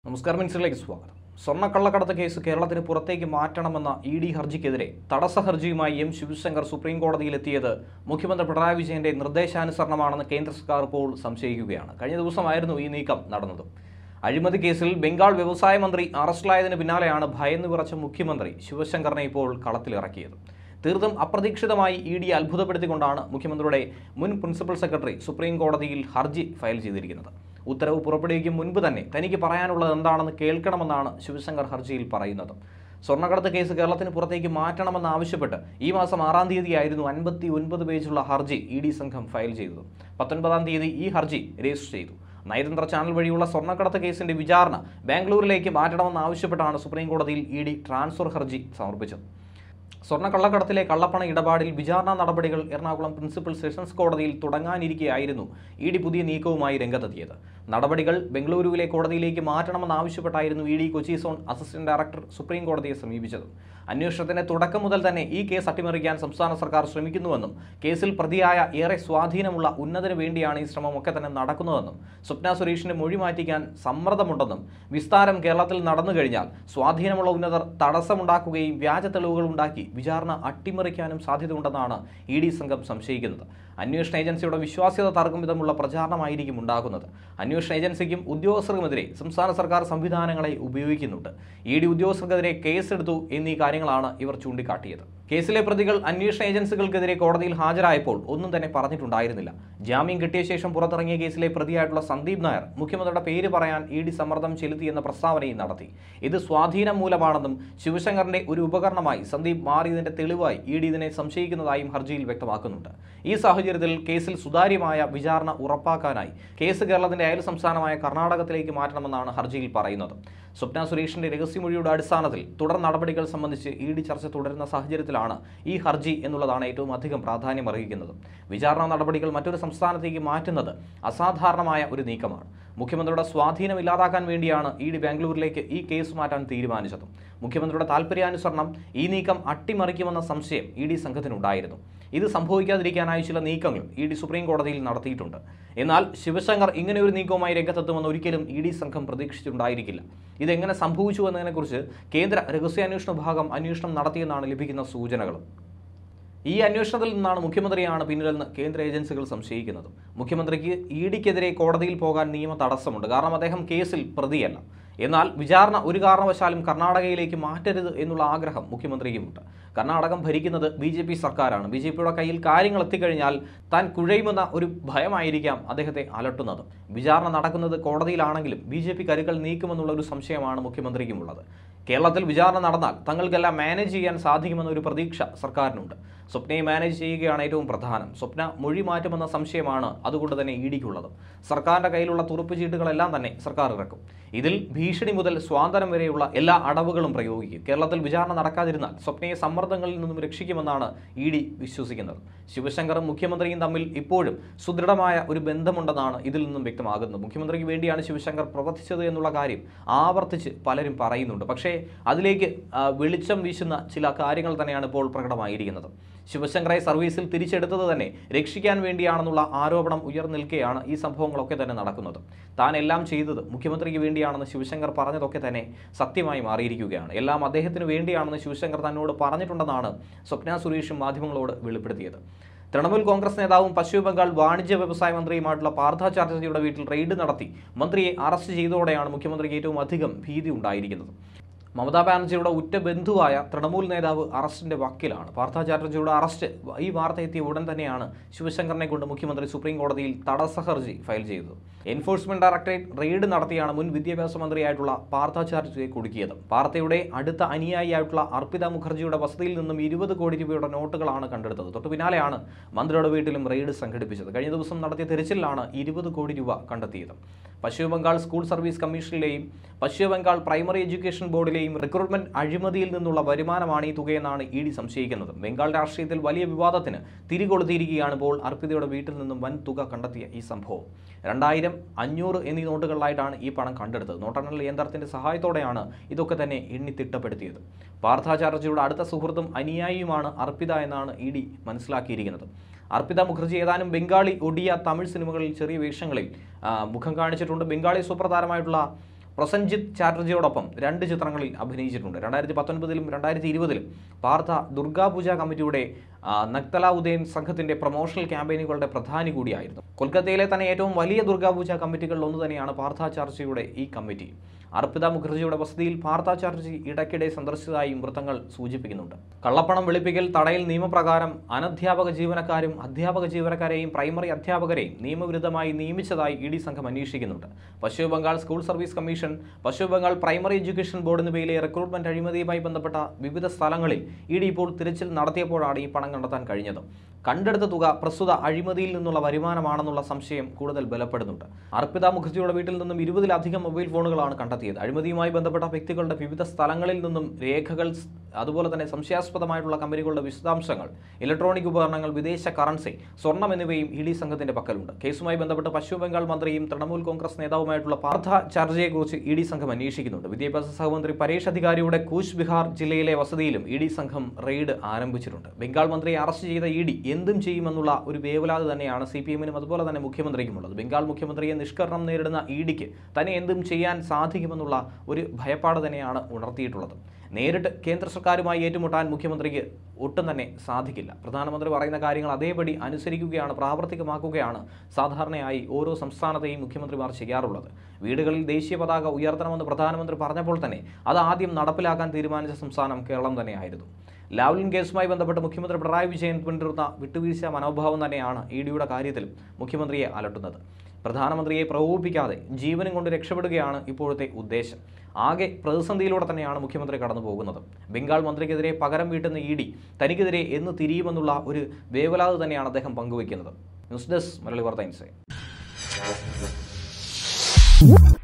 നമസ്കാരം മിനിസ്റ്ററിലേക്ക് സ്വാഗതം സ്വർണ്ണക്കള്ളക്കടത്ത് കേസ് കേരളത്തിന് പുറത്തേക്ക് മാറ്റണമെന്ന ഇ ഡി ഹർജിക്കെതിരെ തടസ്സ ഹർജിയുമായി എം ശിവശങ്കർ സുപ്രീം കോടതിയിലെത്തിയത് മുഖ്യമന്ത്രി പിണറായി വിജയന്റെ നിർദ്ദേശാനുസരണമാണെന്ന് കേന്ദ്ര സർക്കാർ ഇപ്പോൾ സംശയിക്കുകയാണ് കഴിഞ്ഞ ദിവസമായിരുന്നു ഈ നീക്കം നടന്നത് അഴിമതി കേസിൽ ബംഗാൾ വ്യവസായ മന്ത്രി അറസ്റ്റിലായതിന് പിന്നാലെയാണ് ഭയന്ന് വിറച്ച മുഖ്യമന്ത്രി ശിവശങ്കറിനെ ഇപ്പോൾ കളത്തിലിറക്കിയത് തീർത്തും അപ്രതീക്ഷിതമായി ഇ ഡി അത്ഭുതപ്പെടുത്തിക്കൊണ്ടാണ് മുഖ്യമന്ത്രിയുടെ മുൻ പ്രിൻസിപ്പൽ സെക്രട്ടറി സുപ്രീം കോടതിയിൽ ഹർജി ഫയൽ ചെയ്തിരിക്കുന്നത് ഉത്തരവ് പുറപ്പെടുവിക്കും മുൻപ് തന്നെ തനിക്ക് പറയാനുള്ളത് എന്താണെന്ന് കേൾക്കണമെന്നാണ് ശിവശങ്കർ ഹർജിയിൽ പറയുന്നത് സ്വർണ്ണക്കടത്ത് കേസ് കേരളത്തിന് പുറത്തേക്ക് മാറ്റണമെന്ന് ആവശ്യപ്പെട്ട് ഈ മാസം ആറാം തീയതിയായിരുന്നു അൻപത്തി ഒൻപത് പേജുള്ള ഹർജി ഇ ഡി സംഘം ഫയൽ ചെയ്തത് പത്തൊൻപതാം തീയതി ഈ ഹർജി രജിസ്റ്റർ ചെയ്തു നയതന്ത്ര ചാനൽ വഴിയുള്ള സ്വർണ്ണക്കടത്ത് കേസിന്റെ വിചാരണ ബാംഗ്ലൂരിലേക്ക് മാറ്റണമെന്ന് ആവശ്യപ്പെട്ടാണ് സുപ്രീം കോടതിയിൽ ഇ ഡി ട്രാൻസ്ഫർ ഹർജി സമർപ്പിച്ചത് സ്വർണ്ണക്കള്ളക്കടത്തിലെ കള്ളപ്പണ ഇടപാടിൽ വിചാരണ നടപടികൾ എറണാകുളം പ്രിൻസിപ്പൽ സെഷൻസ് കോടതിയിൽ തുടങ്ങാനിരിക്കെയായിരുന്നു ഇ ഡി പുതിയ നീക്കവുമായി രംഗത്തെത്തിയത് നടപടികൾ ബംഗളൂരുവിലെ കോടതിയിലേക്ക് മാറ്റണമെന്നാവശ്യപ്പെട്ടായിരുന്നു E D Kochi zone assistant director supreme കോടതിയെ സമീപിച്ചത് അന്വേഷണത്തിന്റെ തുടക്കം മുതൽ തന്നെ ഈ കേസ് അട്ടിമറിക്കാൻ സംസ്ഥാന സർക്കാർ ശ്രമിക്കുന്നുവെന്നും കേസിൽ പ്രതിയായ ഏറെ സ്വാധീനമുള്ള ഉന്നതന് വേണ്ടിയാണ് ഈ ശ്രമമൊക്കെ തന്നെ നടക്കുന്നതെന്നും സ്വപ്ന സുരേഷിന്റെ മൊഴി മാറ്റിക്കാൻ സമ്മർദ്ദമുണ്ടെന്നും വിസ്താരം കേരളത്തിൽ നടന്നു കഴിഞ്ഞാൽ സ്വാധീനമുള്ള ഉന്നതർ തടസ്സമുണ്ടാക്കുകയും വ്യാജ തെളിവുകൾ ഉണ്ടാക്കി വിചാരണ അട്ടിമറിക്കാനും സാധ്യതയുണ്ടെന്നാണ് ഇ ഡി സംഘം സംശയിക്കുന്നത് അന്വേഷണ ഏജൻസിയുടെ വിശ്വാസ്യത തർക്കം വിധമുള്ള പ്രചാരണമായിരിക്കും ഉണ്ടാകുന്നത് അന്വേഷണ ഏജൻസിക്കും ഉദ്യോഗസ്ഥർക്കുമെതിരെ സംസ്ഥാന സർക്കാർ സംവിധാനങ്ങളെ ഉപയോഗിക്കുന്നുണ്ട് ഇ ഡി ഉദ്യോഗസ്ഥർക്കെതിരെ കേസെടുത്തു എന്നീ കാര്യങ്ങളാണ് ഇവർ ചൂണ്ടിക്കാട്ടിയത് കേസിലെ പ്രതികൾ അന്വേഷണ ഏജൻസികൾക്കെതിരെ കോടതിയിൽ ഹാജരായപ്പോൾ ഒന്നും തന്നെ പറഞ്ഞിട്ടുണ്ടായിരുന്നില്ല ജാമ്യം കിട്ടിയ ശേഷം പുറത്തിറങ്ങിയ കേസിലെ പ്രതിയായിട്ടുള്ള സന്ദീപ് നായർ മുഖ്യമന്ത്രിയുടെ പേര് പറയാൻ ഇ ഡി സമ്മർദ്ദം ചെലുത്തിയെന്ന പ്രസ്താവനയും നടത്തി ഇത് സ്വാധീനം മൂലമാണെന്നും ശിവശങ്കറിന്റെ ഒരു ഉപകരണമായി സന്ദീപ് മാറിയതിന്റെ തെളിവായി ഇ ഡി ഇതിനെ സംശയിക്കുന്നതായും ഹർജിയിൽ വ്യക്തമാക്കുന്നുണ്ട് ഈ സാഹചര്യത്തിൽ കേസിൽ സുതാര്യമായ വിചാരണ ഉറപ്പാക്കാനായി കേസ് കേരളത്തിന്റെ അയൽ സംസ്ഥാനമായ കർണാടകത്തിലേക്ക് മാറ്റണമെന്നാണ് ഹർജിയിൽ പറയുന്നത് സ്വപ്ന സുരേഷിന്റെ രഹസ്യമൊഴിയുടെ അടിസ്ഥാനത്തിൽ തുടർ നടപടികൾ സംബന്ധിച്ച് ഇ ഡി ചർച്ച തുടരുന്ന സാഹചര്യത്തിലാണ് ഈ ഹർജി എന്നുള്ളതാണ് ഏറ്റവും അധികം പ്രാധാന്യം അർഹിക്കുന്നത് വിചാരണ നടപടികൾ മറ്റൊരു സംസ്ഥാനത്തേക്ക് മാറ്റുന്നത് അസാധാരണമായ ഒരു നീക്കമാണ് മുഖ്യമന്ത്രിയുടെ സ്വാധീനം ഇല്ലാതാക്കാൻ വേണ്ടിയാണ് ഇ ഡി ബാംഗ്ലൂരിലേക്ക് ഈ കേസ് മാറ്റാൻ തീരുമാനിച്ചത് മുഖ്യമന്ത്രിയുടെ താല്പര്യാനുസരണം ഈ നീക്കം അട്ടിമറിക്കുമെന്ന സംശയം ഇ ഡി സംഘത്തിനുണ്ടായിരുന്നു ഇത് സംഭവിക്കാതിരിക്കാനായി ചില നീക്കങ്ങൾ ഇ ഡി സുപ്രീം കോടതിയിൽ നടത്തിയിട്ടുണ്ട് എന്നാൽ ശിവശങ്കർ ഇങ്ങനെ ഒരു നീക്കവുമായി രംഗത്തെത്തുമെന്ന് ഒരിക്കലും ഇ ഡി സംഘം പ്രതീക്ഷിച്ചിട്ടുണ്ടായിരിക്കില്ല ഇതെങ്ങനെ സംഭവിച്ചു എന്നതിനെക്കുറിച്ച് കേന്ദ്ര രഹസ്യാന്വേഷണ വിഭാഗം അന്വേഷണം നടത്തിയെന്നാണ് ലഭിക്കുന്ന സൂചനകളും ഈ അന്വേഷണത്തിൽ നിന്നാണ് മുഖ്യമന്ത്രിയാണ് പിന്നിലെന്ന് കേന്ദ്ര ഏജൻസികൾ സംശയിക്കുന്നത് മുഖ്യമന്ത്രിക്ക് ഇ ഡിക്കെതിരെ കോടതിയിൽ പോകാൻ നിയമ തടസ്സമുണ്ട് കാരണം അദ്ദേഹം കേസിൽ പ്രതിയല്ല എന്നാൽ വിചാരണ ഒരു കാരണവശാലും കർണാടകയിലേക്ക് മാറ്റരുത് എന്നുള്ള ആഗ്രഹം മുഖ്യമന്ത്രിക്കുമുണ്ട് കർണാടകം ഭരിക്കുന്നത് ബി ജെ പി സർക്കാരാണ് ബി ജെ പിയുടെ കയ്യിൽ കാര്യങ്ങൾ എത്തിക്കഴിഞ്ഞാൽ താൻ കുഴയുമെന്ന ഒരു ഭയമായിരിക്കാം അദ്ദേഹത്തെ അലട്ടുന്നത് വിചാരണ നടക്കുന്നത് കോടതിയിലാണെങ്കിലും ബി ജെ പി കരുക്കൾ നീക്കുമെന്നുള്ള ഒരു സംശയമാണ് മുഖ്യമന്ത്രിക്കുമുള്ളത് കേരളത്തിൽ വിചാരണ നടന്നാൽ തങ്ങൾക്കെല്ലാം മാനേജ് ചെയ്യാൻ സാധിക്കുമെന്ന ഒരു പ്രതീക്ഷ സർക്കാരിനുണ്ട് സ്വപ്നയെ മാനേജ് ചെയ്യുകയാണ് ഏറ്റവും പ്രധാനം സ്വപ്ന മൊഴി മാറ്റുമെന്ന സംശയമാണ് അതുകൊണ്ട് തന്നെ ഇ ഡിക്കുള്ളത് സർക്കാരിൻ്റെ കയ്യിലുള്ള തുറപ്പ് ചീട്ടുകളെല്ലാം തന്നെ സർക്കാർ ഇറക്കും ഇതിൽ ഭീഷണി മുതൽ സ്വാതന്ത്ര്യം വരെയുള്ള എല്ലാ അടവുകളും പ്രയോഗിക്കും കേരളത്തിൽ വിചാരണ നടക്കാതിരുന്നാൽ സ്വപ്നയെ സമ്മർദ്ദങ്ങളിൽ നിന്നും രക്ഷിക്കുമെന്നാണ് ഇ ഡി വിശ്വസിക്കുന്നത് ശിവശങ്കറും മുഖ്യമന്ത്രിയും തമ്മിൽ ഇപ്പോഴും സുദൃഢമായ ഒരു ബന്ധമുണ്ടെന്നാണ് ഇതിൽ നിന്നും വ്യക്തമാകുന്നത് മുഖ്യമന്ത്രിക്ക് വേണ്ടിയാണ് ശിവശങ്കർ പ്രവർത്തിച്ചത് എന്നുള്ള കാര്യം ആവർത്തിച്ച് പലരും പറയുന്നുണ്ട് പക്ഷേ അതിലേക്ക് ആ, വെളിച്ചം വീശുന്ന ചില കാര്യങ്ങൾ തന്നെയാണ് ഇപ്പോൾ പ്രകടമായിരിക്കുന്നത് ശിവശങ്കറെ സർവീസിൽ തിരിച്ചെടുത്തത് തന്നെ രക്ഷിക്കാൻ വേണ്ടിയാണെന്നുള്ള ആരോപണം ഉയർന്നിൽക്കെയാണ് ഈ സംഭവങ്ങളൊക്കെ തന്നെ നടക്കുന്നത് താൻ എല്ലാം ചെയ്തത് മുഖ്യമന്ത്രിക്ക് വേണ്ടിയാണെന്ന് ശിവശങ്കർ പറഞ്ഞതൊക്കെ തന്നെ സത്യമായി മാറിയിരിക്കുകയാണ് എല്ലാം അദ്ദേഹത്തിന് വേണ്ടിയാണെന്ന് ശിവശങ്കർ തന്നോട് പറഞ്ഞിട്ടുണ്ടെന്നാണ് സ്വപ്ന സുരേഷും മാധ്യമങ്ങളോട് വെളിപ്പെടുത്തിയത് തൃണമൂൽ കോൺഗ്രസ് നേതാവും പശ്ചിമ ബംഗാൾ വാണിജ്യ വ്യവസായ മന്ത്രിയുമായിട്ടുള്ള പാർത്ഥ ചാറ്റർജിയുടെ വീട്ടിൽ റെയ്ഡ് നടത്തി മന്ത്രിയെ അറസ്റ്റ് ചെയ്തതോടെയാണ് മുഖ്യമന്ത്രിക്ക് ഏറ്റവും അധികം ഭീതി ഉണ്ടായിരിക്കുന്നത് മമതാ ബാനർജിയുടെ ഉറ്റ ബന്ധുവായ തൃണമൂൽ നേതാവ് അറസ്റ്റിന്റെ വക്കിലാണ് പാർത്ഥ ചാറ്റർജിയുടെ അറസ്റ്റ് ഈ വാർത്ത എത്തിയ ഉടൻ തന്നെയാണ് ശിവശങ്കറിനെ കൊണ്ട് മുഖ്യമന്ത്രി സുപ്രീം കോടതിയിൽ തടസ്സ ഹർജി ഫയൽ ചെയ്തത് എൻഫോഴ്സ്മെന്റ് ഡയറക്ടറേറ്റ് റെയ്ഡ് നടത്തിയാണ് മുൻ വിദ്യാഭ്യാസ മന്ത്രിയായിട്ടുള്ള പാർത്ഥ ചാറ്റർജിയെ കുടുക്കിയത് പാർത്ഥയുടെ അടുത്ത അനുയായിയായിട്ടുള്ള അർപ്പിത മുഖർജിയുടെ വസതിയിൽ നിന്നും ഇരുപത് കോടി രൂപയുടെ നോട്ടുകളാണ് കണ്ടെടുത്തത് തൊട്ടു പിന്നാലെയാണ് മന്ത്രിയുടെ വീട്ടിലും റെയ്ഡ് സംഘടിപ്പിച്ചത് കഴിഞ്ഞ ദിവസം നടത്തിയ തെരച്ചിലാണ് ഇരുപത് കോടി രൂപ കണ്ടെത്തിയത് പശ്ചിമ ബംഗാൾ സ്കൂൾ സർവീസ് കമ്മീഷനിലെയും പശ്ചിമ ബംഗാൾ പ്രൈമറി എഡ്യൂക്കേഷൻ ബോർഡിലെയും റിക്രൂട്ട്മെന്റ് അഴിമതിയിൽ നിന്നുള്ള വരുമാനമാണ് ഈ തുകയെന്നാണ് ഇ ഡി സംശയിക്കുന്നത് ബംഗാൾ രാഷ്ട്രീയത്തിൽ വലിയ വിവാദത്തിന് തിരികൊളുത്തിയിരിക്കുകയാണ് ഇപ്പോൾ അർപ്പിതയുടെ വീട്ടിൽ നിന്നും വൻ തുക കണ്ടെത്തിയ ഈ സംഭവം രണ്ടായിരം അഞ്ഞൂറ് എന്നീ നോട്ടുകളിലായിട്ടാണ് ഈ പണം കണ്ടെടുത്തത് നോട്ടെണ്ണൽ യന്ത്രത്തിന്റെ സഹായത്തോടെയാണ് ഇതൊക്കെ തന്നെ എണ്ണി തിട്ടപ്പെടുത്തിയത് പാർത്ഥ ചാറ്റർജിയുടെ അടുത്ത സുഹൃത്തും അനുയായിയുമാണ് അർപ്പിത എന്നാണ് ഇ ഡി മനസ്സിലാക്കിയിരിക്കുന്നത് അർപ്പിത മുഖർജി ഏതാനും ബംഗാളി ഒഡിയ തമിഴ് സിനിമകളിൽ ചെറിയ വേഷങ്ങളിൽ ആ, മുഖം കാണിച്ചിട്ടുണ്ട് ബംഗാളി സൂപ്രധാരമായിട്ടുള്ള പ്രസഞ്ജിത്ത് ചാറ്റർജിയോടൊപ്പം രണ്ട് ചിത്രങ്ങളിൽ അഭിനയിച്ചിട്ടുണ്ട് രണ്ടായിരത്തി പത്തൊൻപതിലും രണ്ടായിരത്തി ഇരുപതിലും പാർത്ഥ ദുർഗാപൂജ കമ്മിറ്റിയുടെ ആ, നക്തല ഉദയൻ സംഘത്തിന്റെ പ്രൊമോഷണൽ ക്യാമ്പയിനുകളുടെ പ്രധാനി കൂടിയായിരുന്നു കൊൽക്കത്തയിലെ തന്നെ ഏറ്റവും വലിയ ദുർഗാപൂജ കമ്മിറ്റികളിൽ ഒന്ന് തന്നെയാണ് പാർത്ഥ ചാറ്റർജിയുടെ ഈ കമ്മിറ്റി അർപ്പിത മുഖർജിയുടെ വസതിയിൽ പാർത്ഥ ചാറ്റർജി ഇടയ്ക്കിടെ സന്ദർശിച്ചതായി വൃത്തങ്ങൾ സൂചിപ്പിക്കുന്നുണ്ട് കള്ളപ്പണം വെളുപ്പിക്കൽ തടയൽ നിയമപ്രകാരം അനധ്യാപക ജീവനക്കാരും അധ്യാപക ജീവനക്കാരെയും പ്രൈമറി അധ്യാപകരെയും നിയമവിരുദ്ധമായി നിയമിച്ചതായി ഇ ഡി സംഘം അന്വേഷിക്കുന്നുണ്ട് പശ്ചിമ Bengal school service commission Paschima Bengal primary education board എന്നിവയിലെ റിക്രൂട്ട്മെന്റ് അഴിമതിയുമായി ബന്ധപ്പെട്ട വിവിധ സ്ഥലങ്ങളിൽ ഇ ഡി ഇപ്പോൾ തിരച്ചിൽ നടത്തിയപ്പോഴാണ് ഈ പണം കണ്ടെത്താൻ കഴിഞ്ഞത് കണ്ടെടുത്ത തുക പ്രസ്തുത അഴിമതിയിൽ നിന്നുള്ള വരുമാനമാണെന്നുള്ള സംശയം കൂടുതൽ ബലപ്പെടുന്നുണ്ട് അർപ്പിത മുഖർജിയുടെ വീട്ടിൽ നിന്നും ഇരുപതിലധികം മൊബൈൽ ഫോണുകളാണ് കണ്ടെത്തിയത് അഴിമതിയുമായി ബന്ധപ്പെട്ട വ്യക്തികളുടെ വിവിധ സ്ഥലങ്ങളിൽ നിന്നും രേഖകൾ സ്- അതുപോലെ തന്നെ സംശയാസ്പദമായിട്ടുള്ള കമ്പനികളുടെ വിശദാംശങ്ങൾ ഇലക്ട്രോണിക് ഉപകരണങ്ങൾ വിദേശ കറൻസി സ്വർണം എന്നിവയും ഇ ഡി സംഘത്തിന്റെ പക്കലുണ്ട് കേസുമായി ബന്ധപ്പെട്ട് പശ്ചിമ ബംഗാൾ മന്ത്രിയും തൃണമൂൽ കോൺഗ്രസ് നേതാവുമായിട്ടുള്ള പാർത്ഥ ചാർജയെക്കുറിച്ച് ഇ ഡി സംഘം അന്വേഷിക്കുന്നുണ്ട് വിദ്യാഭ്യാസ സഹമന്ത്രി പരേഷ് അധികാരിയുടെ കൂച്ച് ബിഹാർ ജില്ലയിലെ വസതിയിലും ഇ ഡി സംഘം റെയ്ഡ് ആരംഭിച്ചിട്ടുണ്ട് ബംഗാൾ മന്ത്രിയെ അറസ്റ്റ് ചെയ്ത ഇ ഡി എന്തും ചെയ്യുമെന്നുള്ള ഒരു വേവലാത് തന്നെയാണ് സി പി എമ്മിനും അതുപോലെ തന്നെ മുഖ്യമന്ത്രിക്കുമുള്ളത് ബംഗാൾ മുഖ്യമന്ത്രിയെ നിഷ്കരണം നേരിടുന്ന ഇ ഡിക്ക് തന്നെ എന്തും ചെയ്യാൻ സാധിക്കുമെന്നുള്ള ഒരു ഭയപ്പാട് തന്നെയാണ് ഉണർത്തിയിട്ടുള്ളത് നേരിട്ട് കേന്ദ്ര സർക്കാരുമായി ഏറ്റുമുട്ടാൻ മുഖ്യമന്ത്രിക്ക് ഒട്ടും തന്നെ സാധിക്കില്ല പ്രധാനമന്ത്രി പറയുന്ന കാര്യങ്ങൾ അതേപടി അനുസരിക്കുകയാണ് പ്രാവർത്തികമാക്കുകയാണ് സാധാരണയായി ഓരോ സംസ്ഥാനത്തെയും മുഖ്യമന്ത്രിമാർ ചെയ്യാറുള്ളത് വീടുകളിൽ ദേശീയ പതാക ഉയർത്തണമെന്ന് പ്രധാനമന്ത്രി പറഞ്ഞപ്പോൾ തന്നെ അത് ആദ്യം നടപ്പിലാക്കാൻ തീരുമാനിച്ച സംസ്ഥാനം കേരളം തന്നെയായിരുന്നു ലാവ്ലിൻ കേസുമായി ബന്ധപ്പെട്ട് മുഖ്യമന്ത്രി പിണറായി വിജയൻ പിന്തുടർന്ന വിട്ടുവീഴ്ച മനോഭാവം തന്നെയാണ് ഇ ഡിയുടെ കാര്യത്തിലും മുഖ്യമന്ത്രിയെ അലട്ടുന്നത് പ്രധാനമന്ത്രിയെ പ്രകോപിപ്പിക്കാതെ ജീവനും കൊണ്ട് രക്ഷപ്പെടുകയാണ് ഇപ്പോഴത്തെ ഉദ്ദേശം ആകെ പ്രതിസന്ധിയിലൂടെ തന്നെയാണ് മുഖ്യമന്ത്രി കടന്നു പോകുന്നത് ബംഗാൾ മന്ത്രിക്കെതിരെ പകരം വീട്ടുന്ന ഇ ഡി തനിക്കെതിരെ എന്ന് തിരിയുമെന്നുള്ള ഒരു വേവലാത് തന്നെയാണ് അദ്ദേഹം പങ്കുവയ്ക്കുന്നത് ന്യൂസ് ഡെസ്ക് മലയാളി വാർത്ത ഇൻസൈറ്റ്